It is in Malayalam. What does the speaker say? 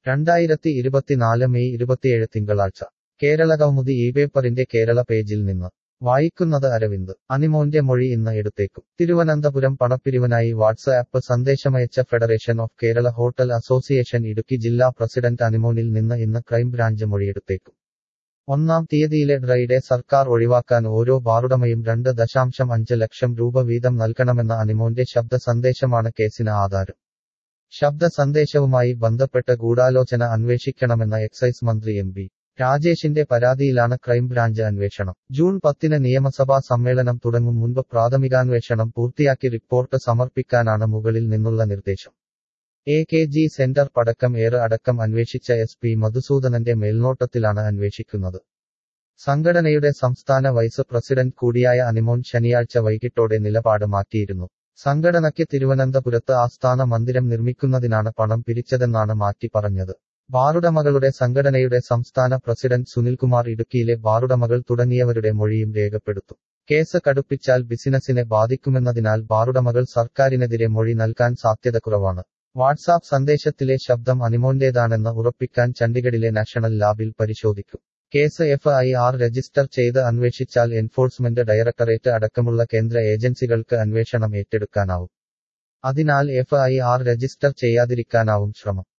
രണ്ടായിരത്തി ഇരുപത്തിനാല് മെയ് ഇരുപത്തിയേഴ് തിങ്കളാഴ്ച കേരള കൗമുദി ഈ പേപ്പറിന്റെ കേരള പേജിൽ നിന്ന് വായിക്കുന്നത് അരവിന്ദ് അനിമോന്റെ മൊഴി ഇന്ന് എടുത്തേക്കും തിരുവനന്തപുരം പണപ്പിരിവിനായി വാട്സ്ആപ്പ് സന്ദേശമയച്ച federation of Kerala hotel association Idukki ജില്ലാ പ്രസിഡന്റ് അനിമോനിൽ നിന്ന് ഇന്ന് ക്രൈംബ്രാഞ്ച് മൊഴിയെടുത്തേക്കും ഒന്നാം തീയതിയിലെ ഡ്രൈഡേ സർക്കാർ ഒഴിവാക്കാൻ ഓരോ ബാറുടമയും രണ്ട് ദശാംശം അഞ്ച് ലക്ഷം രൂപ വീതം നൽകണമെന്ന അനിമോന്റെ ശബ്ദ സന്ദേശമാണ് കേസിന് ആധാരം ശബ്ദ സന്ദേശവുമായി ബന്ധപ്പെട്ട് ഗൂഢാലോചന അന്വേഷിക്കണമെന്ന എക്സൈസ് മന്ത്രി എം പി രാജേഷിന്റെ പരാതിയിലാണ് ക്രൈംബ്രാഞ്ച് അന്വേഷണം ജൂൺ പത്തിന് നിയമസഭാ സമ്മേളനം തുടങ്ങും മുൻപ് പ്രാഥമികാന്വേഷണം പൂർത്തിയാക്കി റിപ്പോർട്ട് സമർപ്പിക്കാനാണ് മുകളിൽ നിന്നുള്ള നിർദ്ദേശം എ കെ ജി സെന്റർ പടക്കം ഏറ് അടക്കം അന്വേഷിച്ച എസ് പി മധുസൂദനന്റെ മേൽനോട്ടത്തിലാണ് അന്വേഷിക്കുന്നത് സംഘടനയുടെ സംസ്ഥാന വൈസ് പ്രസിഡന്റ് കൂടിയായ അനിമോൻ ശനിയാഴ്ച വൈകിട്ടോടെ നിലപാട് മാറ്റിയിരുന്നു സംഘടനയ്ക്ക് തിരുവനന്തപുരത്ത് ആസ്ഥാന മന്ദിരം നിർമ്മിക്കുന്നതിനാണ് പണം പിരിച്ചതെന്നാണ് മാറ്റി പറഞ്ഞത് ബാറുടമകളുടെ സംഘടനയുടെ സംസ്ഥാന പ്രസിഡന്റ് സുനിൽകുമാർ ഇടുക്കിയിലെ ബാറുടമകൾ തുടങ്ങിയവരുടെ മൊഴിയും രേഖപ്പെടുത്തും കേസ് കടുപ്പിച്ചാൽ ബിസിനസിനെ ബാധിക്കുമെന്നതിനാൽ ബാറുടമകൾ സർക്കാരിനെതിരെ മൊഴി നൽകാൻ സാധ്യത കുറവാണ് വാട്സാപ്പ് സന്ദേശത്തിലെ ശബ്ദം അനിമോന്റേതാണെന്ന് ഉറപ്പിക്കാൻ ചണ്ഡിഗഡിലെ നാഷണൽ ലാബിൽ പരിശോധിക്കും case F I R register ചെയ്ത് അന്വേഷിച്ചാൽ എൻഫോഴ്സ്മെന്റ് ഡയറക്ടറേറ്റ് അടക്കമുള്ള കേന്ദ്ര ഏജൻസികൾക്ക് അന്വേഷണം ഏറ്റെടുക്കാനാവും അതിനാൽ എഫ് ഐ ആർ രജിസ്റ്റർ ചെയ്യാതിരിക്കാനാവും ശ്രമം